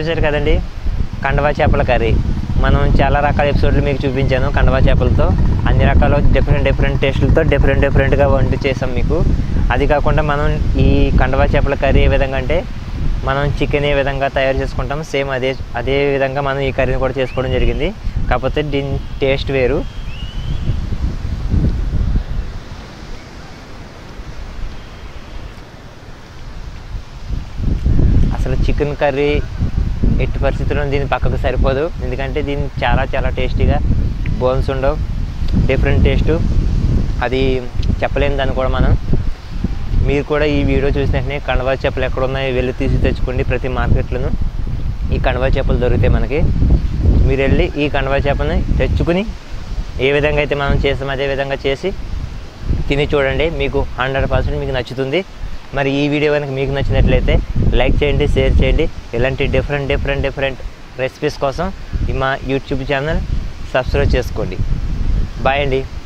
చూశారు కదండి కండవా చేపల కర్రీ మనం చాలా రకాల ఎపిసోడ్లు మీకు చూపించాను కండవా చేపలతో అన్ని రకాల డిఫరెంట్ డిఫరెంట్ టేస్టులతో డిఫరెంట్ డిఫరెంట్గా వండి చేసాం మీకు అది కాకుండా మనం ఈ కండవా చేపల కర్రీ ఏ విధంగా అంటే మనం చికెన్ ఏ విధంగా తయారు చేసుకుంటాం సేమ్ అదే అదే విధంగా మనం ఈ కర్రీని కూడా చేసుకోవడం జరిగింది కాకపోతే దీని టేస్ట్ వేరు అసలు చికెన్ కర్రీ ఎట్టి పరిస్థితుల్లో దీని పక్కకు సరిపోదు ఎందుకంటే దీని చాలా చాలా టేస్టీగా బోన్స్ ఉండవు డిఫరెంట్ టేస్టు అది చెప్పలేము దాన్ని కూడా మనం మీరు కూడా ఈ వీడియో చూసిన వెంటనే కండవా చేపలు ఎక్కడ ఉన్నాయో వెళ్ళి తీసి తెచ్చుకోండి ప్రతి మార్కెట్లోనూ ఈ కండవా చేపలు దొరుకుతాయి మనకి మీరు వెళ్ళి ఈ కండవా చేపని తెచ్చుకుని ఏ విధంగా అయితే మనం చేస్తామో అదే విధంగా చేసి తిని చూడండి మీకు హండ్రెడ్ పర్సెంట్ మీకు నచ్చుతుంది మరి ఈ వీడియో కనుక మీకు నచ్చినట్లయితే లైక్ చేయండి షేర్ చేయండి ఇలాంటి డిఫరెంట్ డిఫరెంట్ డిఫరెంట్ రెసిపీస్ కోసం ఈ మా యూట్యూబ్ ఛానల్ సబ్స్క్రైబ్ చేసుకోండి బాయ్ అండి